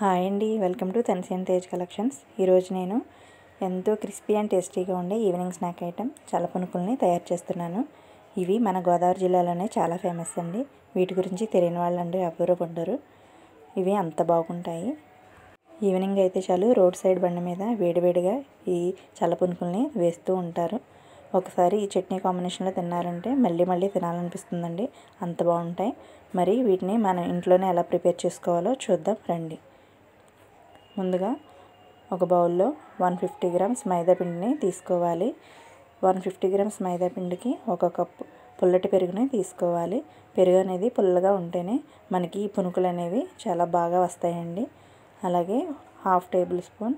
hi అండి welcome to తన్సియన్ Tej collections ఈరోజు నేను ఎంతో క్రిస్పీ అండ్ టేస్టీగా ఉండే ఈవినింగ్ స్నాక్ ఐటెం చల్లపునుకుల్ని తయారు చేస్తున్నాను ఇవి మన గోదావరి జిల్లాలోనే చాలా ఫేమస్ అండి వీటి గురించి తెలియని వాళ్ళండి ఎవరు ఉండరు ఇవి అంత బాగుంటాయి ఈవినింగ్ అయితే చాలు రోడ్ సైడ్ బండి మీద వేడివేడిగా ఈ చల్లపునుకుల్ని వేస్తూ ఉంటారు ఒకసారి ఈ చట్నీ కాంబినేషన్లో తిన్నారంటే మళ్ళీ మళ్ళీ తినాలనిపిస్తుందండి అంత బాగుంటాయి మరి వీటిని మన ఇంట్లోనే ఎలా ప్రిపేర్ చేసుకోవాలో చూద్దాం రండి ముందుగా ఒక బౌల్లో వన్ ఫిఫ్టీ గ్రామ్స్ మైదా పిండిని తీసుకోవాలి వన్ ఫిఫ్టీ గ్రామ్స్ మైదా పిండికి ఒక కప్పు పుల్లటి పెరుగుని తీసుకోవాలి పెరుగు అనేది పుల్లగా ఉంటేనే మనకి ఈ పునుకులు అనేవి చాలా బాగా వస్తాయండి అలాగే హాఫ్ టేబుల్ స్పూన్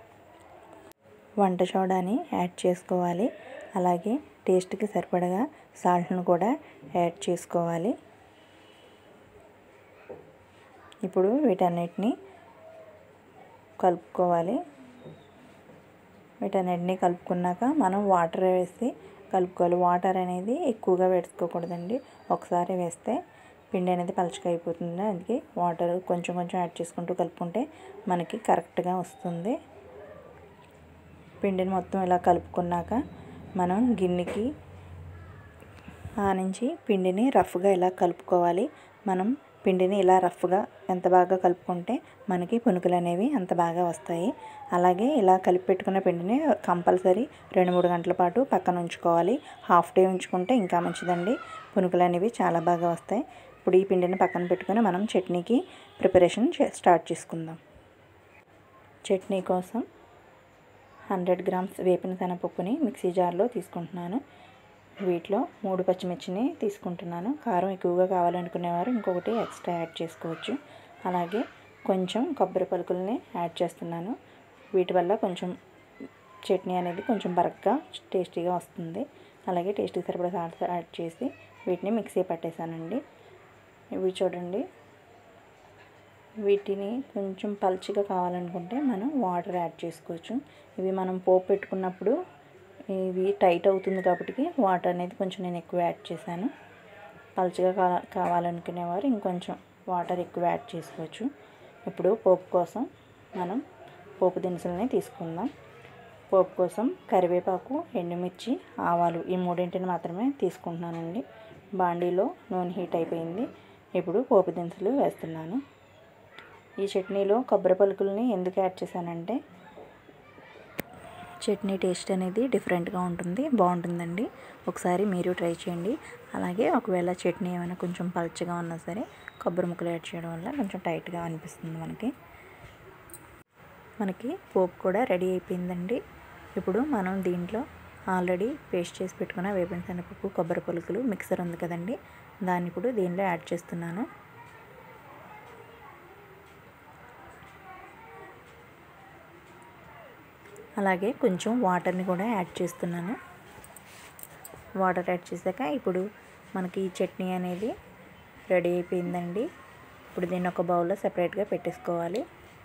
వంట సోడాని యాడ్ చేసుకోవాలి అలాగే టేస్ట్కి సరిపడగా సాల్ట్ను కూడా యాడ్ చేసుకోవాలి ఇప్పుడు వీటన్నిటిని కలుపుకోవాలి వీటన్నిటిని కలుపుకున్నాక మనం వాటర్ వేసి కలుపుకోవాలి వాటర్ అనేది ఎక్కువగా వేసుకోకూడదండి ఒకసారి వేస్తే పిండి అనేది పలచగా అయిపోతుంది అందుకే వాటర్ కొంచెం కొంచెం యాడ్ చేసుకుంటూ కలుపుకుంటే మనకి కరెక్ట్గా వస్తుంది పిండిని మొత్తం ఇలా కలుపుకున్నాక మనం గిన్నెకి ఆనించి పిండిని రఫ్గా ఇలా కలుపుకోవాలి మనం పిండిని ఇలా రఫ్గా ఎంత బాగా కలుపుకుంటే మనకి పునుకులు అనేవి అంత బాగా వస్తాయి అలాగే ఇలా కలిపి పెట్టుకున్న పిండిని కంపల్సరీ రెండు మూడు గంటల పాటు పక్కన ఉంచుకోవాలి హాఫ్ డే ఉంచుకుంటే ఇంకా మంచిదండి పునుకులు అనేవి చాలా బాగా వస్తాయి ఇప్పుడు ఈ పిండిని పక్కన పెట్టుకుని మనం చట్నీకి ప్రిపరేషన్ స్టార్ట్ చేసుకుందాం చట్నీ కోసం హండ్రెడ్ గ్రామ్స్ వేపిన శనగపప్పుని మిక్సీ జార్లో తీసుకుంటున్నాను వీటిలో మూడు పచ్చిమిర్చిని తీసుకుంటున్నాను కారం ఎక్కువగా కావాలనుకునేవారు ఇంకొకటి ఎక్స్ట్రా యాడ్ చేసుకోవచ్చు అలాగే కొంచెం కొబ్బరి పలుకుల్ని యాడ్ చేస్తున్నాను వీటి వల్ల కొంచెం చట్నీ అనేది కొంచెం బరగ్గా టేస్టీగా వస్తుంది అలాగే టేస్టీకి సరిపడా సాల్ట్ యాడ్ చేసి వీటిని మిక్సీ పట్టేశానండి ఇవి చూడండి వీటిని కొంచెం పల్చిగా కావాలనుకుంటే మనం వాటర్ యాడ్ చేసుకోవచ్చు ఇవి మనం పోపు పెట్టుకున్నప్పుడు ఇవి టైట్ అవుతుంది కాబట్టి వాటర్ అనేది కొంచెం నేను ఎక్కువ యాడ్ చేశాను పలుచగా కా కావాలనుకునేవారు ఇంకొంచెం వాటర్ ఎక్కువ యాడ్ చేసుకోవచ్చు ఇప్పుడు పోపు కోసం మనం పోపు దినుసులని తీసుకుందాం పోపు కోసం కరివేపాకు ఎండుమిర్చి ఆవాలు ఈ మూడింటిని మాత్రమే తీసుకుంటున్నానండి బాండీలో నూనె హీట్ అయిపోయింది ఇప్పుడు పోపు దినుసులు వేస్తున్నాను ఈ చట్నీలో కొబ్బరి పలుకుల్ని ఎందుకు యాడ్ చేశానంటే చట్నీ టేస్ట్ అనేది డిఫరెంట్గా ఉంటుంది బాగుంటుందండి ఒకసారి మీరు ట్రై చేయండి అలాగే ఒకవేళ చట్నీ ఏమైనా కొంచెం పల్చగా ఉన్నా సరే కొబ్బరి ముక్కలు యాడ్ చేయడం వల్ల కొంచెం టైట్గా అనిపిస్తుంది మనకి మనకి పోపు కూడా రెడీ అయిపోయిందండి ఇప్పుడు మనం దీంట్లో ఆల్రెడీ పేస్ట్ చేసి పెట్టుకున్న వేపిన శనగపప్పు కొబ్బరి పలుకులు మిక్సర్ ఉంది కదండి దాన్ని ఇప్పుడు దీనిలో యాడ్ చేస్తున్నాను అలాగే కొంచెం వాటర్ని కూడా యాడ్ చేస్తున్నాను వాటర్ యాడ్ చేశాక ఇప్పుడు మనకి ఈ చట్నీ అనేది రెడీ అయిపోయిందండి ఇప్పుడు దీన్ని ఒక బౌల్లో సెపరేట్గా పెట్టేసుకోవాలి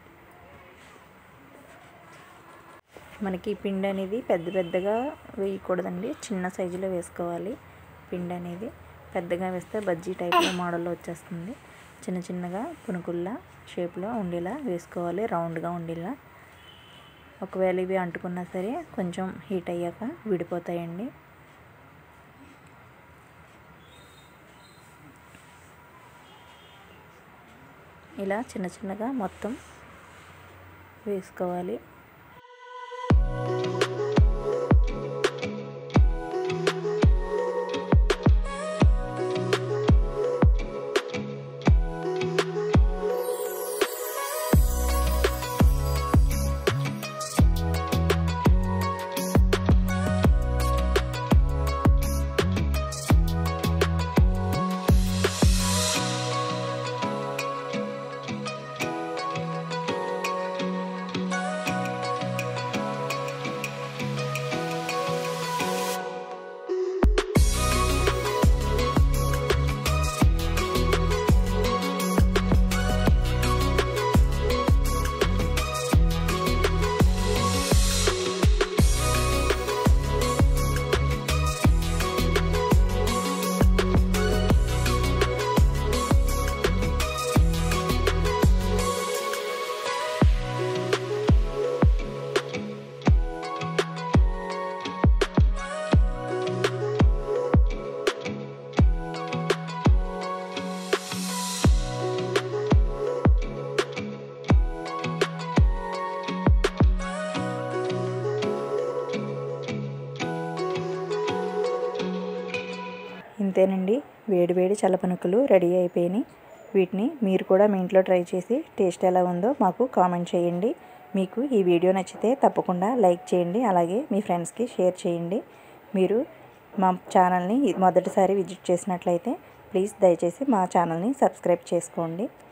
మనకి పిండి అనేది పెద్ద పెద్దగా వేయకూడదండి చిన్న సైజులో వేసుకోవాలి పిండి అనేది పెద్దగా వేస్తే బజ్జీ టైప్లో మోడల్లో వచ్చేస్తుంది చిన్న చిన్నగా పునుకుల్లా షేప్లో ఉండేలా వేసుకోవాలి రౌండ్గా ఉండేలా ఒకవేళ ఇవి అంటుకున్నా సరే కొంచెం హీట్ అయ్యాక విడిపోతాయండి ఇలా చిన్న చిన్నగా మొత్తం వేసుకోవాలి అంతేనండి వేడివేడి చల్లపనుకులు రెడీ అయిపోయినాయి వీటిని మీరు కూడా మీ ఇంట్లో ట్రై చేసి టేస్ట్ ఎలా ఉందో మాకు కామెంట్ చేయండి మీకు ఈ వీడియో నచ్చితే తప్పకుండా లైక్ చేయండి అలాగే మీ ఫ్రెండ్స్కి షేర్ చేయండి మీరు మా ఛానల్ని మొదటిసారి విజిట్ చేసినట్లయితే ప్లీజ్ దయచేసి మా ఛానల్ని సబ్స్క్రైబ్ చేసుకోండి